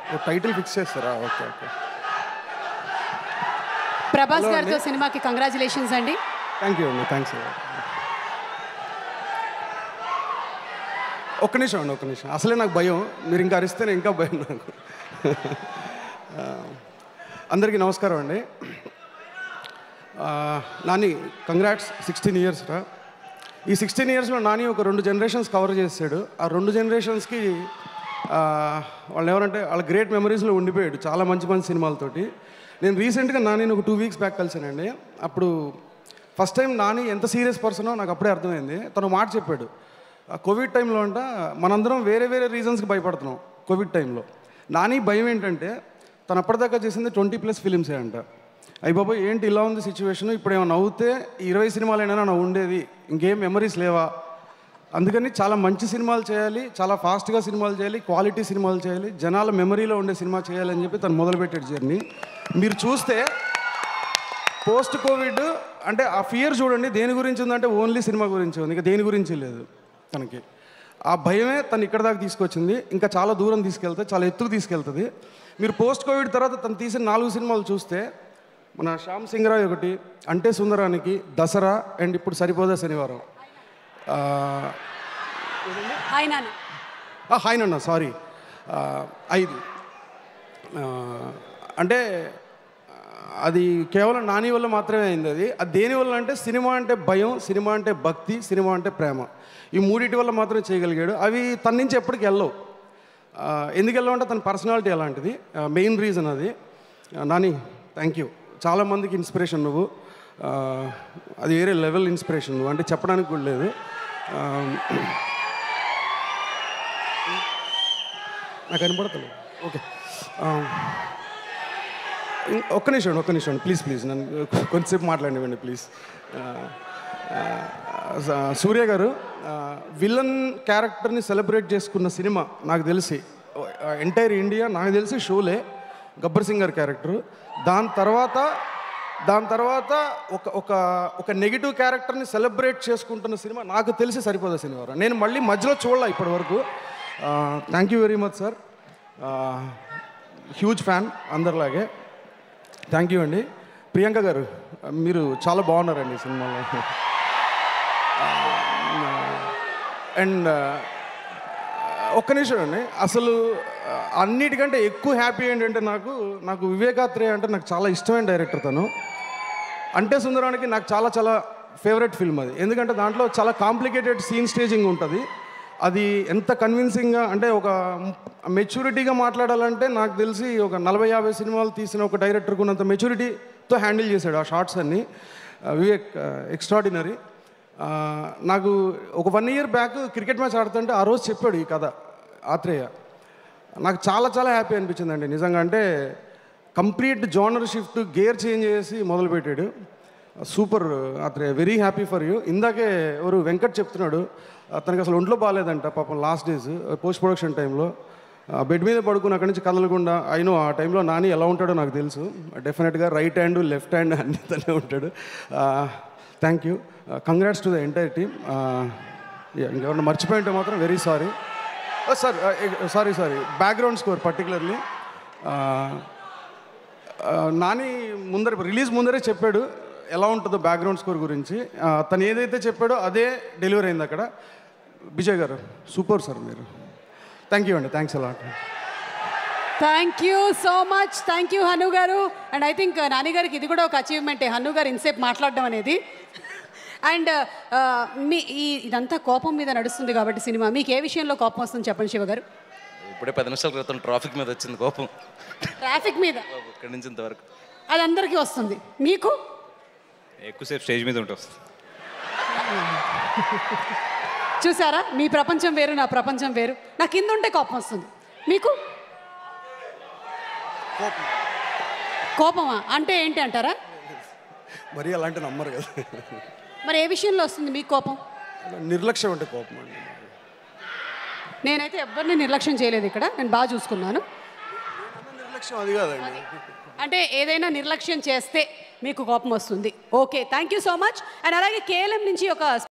ఓ title fix చేస్తారా okay okay Prabhas Hello గారితో అండి. సినిమాకి కంగ్రాచులేషన్స్ అండి థ్యాంక్ యూ అండి థ్యాంక్స్ ఒక్క నిమిషం అండి ఒక్క నిమిషం అసలే నాకు భయం మీరు ఇంకా అరిస్తేనే ఇంకా భయం నాకు ఆ, అందరికీ నమస్కారం అండి ఆ, నాని కంగ్రాట్స్ సిక్స్టీన్ ఇయర్స్ రా ఈ సిక్స్టీన్ ఇయర్స్లో నాని ఒక రెండు జనరేషన్స్ కవర్ చేసాడు ఆ రెండు జనరేషన్స్కి వాళ్ళు ఎవరంటే వాళ్ళ గ్రేట్ మెమరీస్లో ఉండిపోయాడు చాలా మంచి మంచి సినిమాలతోటి నేను రీసెంట్గా నానిని ఒక టూ వీక్స్ బ్యాక్ కలిసానండి అప్పుడు ఫస్ట్ టైం నాని ఎంత సీరియస్ పర్సనో నాకు అప్పుడే అర్థమైంది తను మాట చెప్పాడు ఆ కోవిడ్ టైంలో అంట మనందరం వేరే వేరే రీజన్స్కి భయపడుతున్నాం కోవిడ్ టైంలో నాని భయం ఏంటంటే తను అప్పటిదాకా చేసింది ట్వంటీ ప్లస్ ఫిలిమ్సే అంట అయ్యి బాబోయ్ ఏంటి ఇలా ఉంది సిచ్యువేషన్ ఇప్పుడు ఏమైనా నవ్వుతే ఈ ఇరవై సినిమాలైనా నా ఉండేది ఇంకేం మెమరీస్ లేవా అందుకని చాలా మంచి సినిమాలు చేయాలి చాలా ఫాస్ట్గా సినిమాలు చేయాలి క్వాలిటీ సినిమాలు చేయాలి జనాల మెమరీలో ఉండే సినిమా చేయాలని చెప్పి తను మొదలుపెట్టాడు జర్నీ మీరు చూస్తే పోస్ట్ కోవిడ్ అంటే ఆ ఫియర్ చూడండి దేని గురించి ఉందంటే ఓన్లీ సినిమా గురించి ఉంది ఇంకా దేని గురించి లేదు తనకి ఆ భయమే తను ఇక్కడ దాకా తీసుకొచ్చింది ఇంకా చాలా దూరం తీసుకెళ్తే చాలా ఎత్తుకు తీసుకెళ్తుంది మీరు పోస్ట్ కోవిడ్ తర్వాత తను తీసిన నాలుగు సినిమాలు చూస్తే మన శ్యామ్ సింగరాయ్ ఒకటి అంటే సుందరానికి దసరా అండ్ ఇప్పుడు సరిపోదా శనివారం ఆ, హాయ్ నాన్న ఆ, హాయ్ నాన్న సారీ ఆ, ఐదు ఆ, అంటే ఆ, అది కేవలం నాని వల్ల మాత్రమే అయింది అది అది దేని వల్ల అంటే సినిమా అంటే భయం సినిమా అంటే భక్తి సినిమా అంటే ప్రేమ ఈ మూడింటి వల్ల మాత్రమే చేయగలిగాడు అవి తన నుంచి ఎప్పటికి వెళ్ళవు ఆ, ఎందుకు వెళ్ళవు అంటే తన పర్సనాలిటీ అలాంటిది మెయిన్ రీజన్ అది ఆ, నాని థ్యాంక్ యూ చాలామందికి ఇన్స్పిరేషన్ నువ్వు ఆ, అది వేరే లెవెల్ ఇన్స్పిరేషన్ నువ్వు అంటే చెప్పడానికి కూడా లేదు ఆ, నాకు కనపడతలేదు ఓకే ఆ, ఇం- ఒక్క నిమిషం ఒక్క నిమిషం ప్లీజ్ ప్లీజ్ నన్ను కొంచెంసేపు మాట్లాడివ్వండి ప్లీజ్ ఆ, ఆ, స- సూర్య గారు ఆ, విలన్ క్యారెక్టర్ని సెలబ్రేట్ చేసుకున్న సినిమా నాకు తెలిసి ఎంటైర్ ఇండియా నాకు తెలిసి షోలే గబ్బర్ సింగ్ గారి క్యారెక్టర్ దాని తర్వాత దాని తర్వాత ఒక ఒక ఒక నెగిటివ్ క్యారెక్టర్ని సెలబ్రేట్ చేసుకుంటున్న సినిమా నాకు తెలిసి సరిపోదా సినిమా నేను మళ్ళీ మధ్యలో చూడలే ఇప్పటి వరకు thank you very much sir huge fan అందరిలాగే థ్యాంక్ యూ అండి ప్రియాంక గారు మీరు చాలా బాగున్నారండి ఈ సినిమాలో అండ్ ఒక్క నిమిషం అండి అసలు ఆ, అన్నిటికంటే ఎక్కువ హ్యాపీ ఏంటంటే నాకు నాకు వివేకాత్రేయ అంటే నాకు చాలా ఇష్టమైన డైరెక్టర్ తను అంటే సుందరానికి నాకు చాలా చాలా ఫేవరెట్ ఫిల్మ్ అది ఎందుకంటే దాంట్లో చాలా కాంప్లికేటెడ్ సీన్ స్టేజింగ్ ఉంటుంది అది ఎంత కన్విన్సింగ్గా అంటే ఒక మెచ్యూరిటీగా మాట్లాడాలంటే నాకు తెలిసి ఒక నలభై యాభై సినిమాలు తీసిన ఒక డైరెక్టర్కి ఉన్నంత మెచ్యూరిటీతో హ్యాండిల్ చేశాడు ఆ షార్ట్స్ అన్ని ఆ, వివేక్ ఎక్స్ట్రాడినరీ నాకు ఒక one year back cricket match ఆడుతుంటే ఆ రోజు చెప్పాడు ఈ కథ ఆత్రేయ నాకు చాలా చాలా హ్యాపీ అనిపించిందండి నిజంగా అంటే complete genre shift gear change చేసి మొదలుపెట్టాడు సూపర్ అతను వెరీ హ్యాపీ ఫర్ యూ ఇందాకే ఎవరు వెంకట్ చెప్తున్నాడు అతనికి అసలు ఒంట్లో బాగాలేదంట పాపం లాస్ట్ డేస్ పోస్ట్ ప్రొడక్షన్ టైంలో బెడ్ మీద పడుకుని అక్కడి నుంచి కదలకుండా అయినో ఆ టైంలో నాని ఎలా ఉంటాడో నాకు తెలుసు డెఫినెట్గా రైట్ హ్యాండ్ లెఫ్ట్ హ్యాండ్ అన్నితోనే ఉంటాడు thank you congrats to the entire team ఇంకెవరన్నా మర్చిపోయి ఉంటే మాత్రం very sorry sir sorry sorry background score particularly Nani ముందర రిలీజ్ ముందరే చెప్పాడు ఎలా ఉంటుందో బ్యాక్గ్రౌండ్ స్కోర్ గురించి ఆ, తను ఏదైతే చెప్పాడో అదే డెలివరీ అయింది అక్కడ విజయ్ గారు సూపర్ సార్ మీరు థ్యాంక్ యూ అండి thanks a lot thank you so much thank you Hanu గారు అండ్ ఐ థింక్ నాని గారికి ఇది కూడా ఒక అచీవ్మెంటే హను గారు ఇంతసేపు మాట్లాడడం అనేది అండ్ మీ ఈ ఇదంతా కోపం మీద నడుస్తుంది కాబట్టి సినిమా మీకు ఏ విషయంలో కోపం వస్తుంది చెప్పండి శివ గారు ఇప్పుడే పది నిమిషాల క్రితం ట్రాఫిక్ మీద వచ్చింది కోపం ట్రాఫిక్ మీద ఇక్కడి నుంచి ఇంతవరకు అది అందరికీ వస్తుంది మీకు ఎక్కువసేపు స్టేజ్ మీద ఉంటుంది చూసారా మీ ప్రపంచం వేరు నా ప్రపంచం వేరు నా కింద ఉంటే కోపం వస్తుంది మీకు కోపమా అంటే ఏంటి అంటారా మరీ అలాంటి నమ్మరు కదా మరి ఏ విషయంలో వస్తుంది మీకు కోపం నిర్లక్ష్యం అంటే కోపం అండి నేనైతే ఎవరిని నిర్లక్ష్యం చేయలేదు ఇక్కడ నేను బాగా చూసుకున్నాను నిర్లక్ష్యం అది కాదండి అంటే ఏదైనా నిర్లక్ష్యం చేస్తే మీకు కోపం వస్తుంది okay thank you so much and అలాగే కేఎల్ఎం నుంచి ఒక